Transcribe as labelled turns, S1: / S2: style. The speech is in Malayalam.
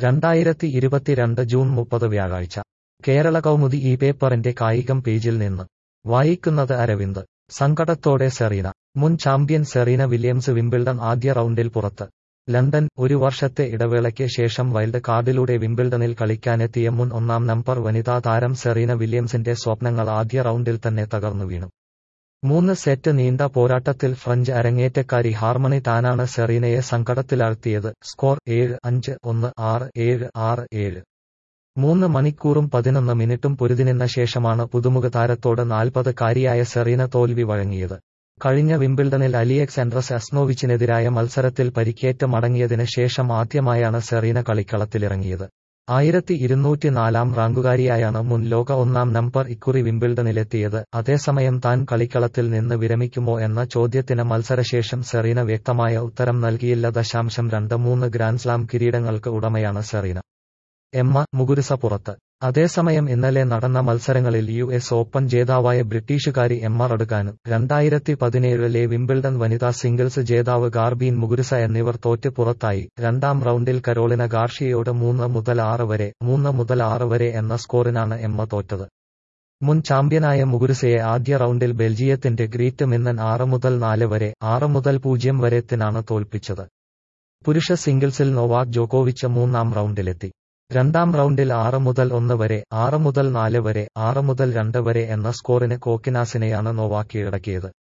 S1: രണ്ടായിരത്തി ഇരുപത്തിരണ്ട് ജൂൺ മുപ്പത് വ്യാഴാഴ്ച കേരള കൗമുദി ഈ പേപ്പറിന്റെ കായികം പേജിൽ നിന്ന് വായിക്കുന്നത് അരവിന്ദ് സങ്കടത്തോടെ സെറീന മുൻ ചാമ്പ്യൻ സെറീന വില്യംസ് വിംബിൾഡൺ ആദ്യ റൗണ്ടിൽ പുറത്ത് ലണ്ടൻ ഒരു വർഷത്തെ ഇടവേളയ്ക്ക് ശേഷം വൈൽഡ് കാർഡിലൂടെ വിംബിൾഡണിൽ കളിക്കാനെത്തിയ മുൻ ഒന്നാം നമ്പർ വനിതാ താരം സെറീന വില്യംസിന്റെ സ്വപ്നങ്ങൾ ആദ്യ റൗണ്ടിൽ തന്നെ തകർന്നു വീണു മൂന്ന് സെറ്റ് നീണ്ട പോരാട്ടത്തിൽ ഫ്രഞ്ച് അരങ്ങേറ്റക്കാരി ഹാർമണി താനാണ് സെറീനയെ സങ്കടത്തിലാഴ്ത്തിയത് സ്കോർ ഏഴ് അഞ്ച് ഒന്ന് ആറ് ഏഴ് ആറ് ഏഴ് മൂന്ന് മണിക്കൂറും പതിനൊന്ന് മിനിറ്റും പൊരുതിനിന്ന ശേഷമാണ് പുതുമുഖ താരത്തോട് നാൽപ്പത് കാരിയായ സെറീന തോൽവി വഴങ്ങിയത് കഴിഞ്ഞ വിംബിൾഡണിൽ അലിയക്സാൻഡ്രസ് അസ്നോവിച്ചിനെതിരായ മത്സരത്തിൽ പരിക്കേറ്റ് മടങ്ങിയതിന് ശേഷം ആദ്യമായാണ് സെറീന കളിക്കളത്തിലിറങ്ങിയത് ആയിരത്തി ഇരുന്നൂറ്റിനാലാം റാങ്കുകാരിയായാണ് മുൻ ലോക ഒന്നാം നമ്പർ ഇക്കുറി വിംബിൾഡണിലെത്തിയത് അതേസമയം താൻ കളിക്കളത്തിൽ നിന്ന് വിരമിക്കുമോ എന്ന ചോദ്യത്തിന് മത്സരശേഷം സെറീന വ്യക്തമായ ഉത്തരം നൽകിയില്ല ദശാംശം രണ്ട് മൂന്ന് ഗ്രാൻഡ്സ്ലാം കിരീടങ്ങൾക്ക് ഉടമയാണ് സെറീന എമ്മ മുകുരുസ പുറത്ത് അതേസമയം ഇന്നലെ നടന്ന മത്സരങ്ങളിൽ യു എസ് ഓപ്പൺ ജേതാവായ ബ്രിട്ടീഷുകാരി എമ്മ റഡുകാനും രണ്ടായിരത്തി പതിനേഴിലെ വിംബിൾഡൺ വനിതാ സിംഗിൾസ് ജേതാവ് ഗാർബീൻ മുകുരുസ എന്നിവർ തോറ്റ് പുറത്തായി രണ്ടാം റൗണ്ടിൽ കരോളിന ഗാർഷിയയോട് മൂന്ന് മുതൽ ആറ് വരെ മൂന്ന് മുതൽ ആറ് വരെ എന്ന സ്കോറിനാണ് എമ്മ തോറ്റത് മുൻ ചാമ്പ്യനായ മുകുരുസയെ ആദ്യ റൗണ്ടിൽ ബെൽജിയത്തിന്റെ ഗ്രീറ്റ് മിന്നൻ ആറ് മുതൽ നാല് വരെ ആറ് മുതൽ പൂജ്യം വരെത്തിനാണ് തോൽപ്പിച്ചത് പുരുഷ സിംഗിൾസിൽ നൊവാക് ജോക്കോവിച്ച് മൂന്നാം റൗണ്ടിലെത്തി രണ്ടാം റൗണ്ടിൽ ആറ് മുതൽ ഒന്ന് വരെ ആറ് മുതൽ നാല് വരെ ആറ് മുതൽ രണ്ട് വരെ എന്ന സ്കോറിന് കോക്കിനാസിനെയാണ് നോവാക് കീഴടക്കിയത്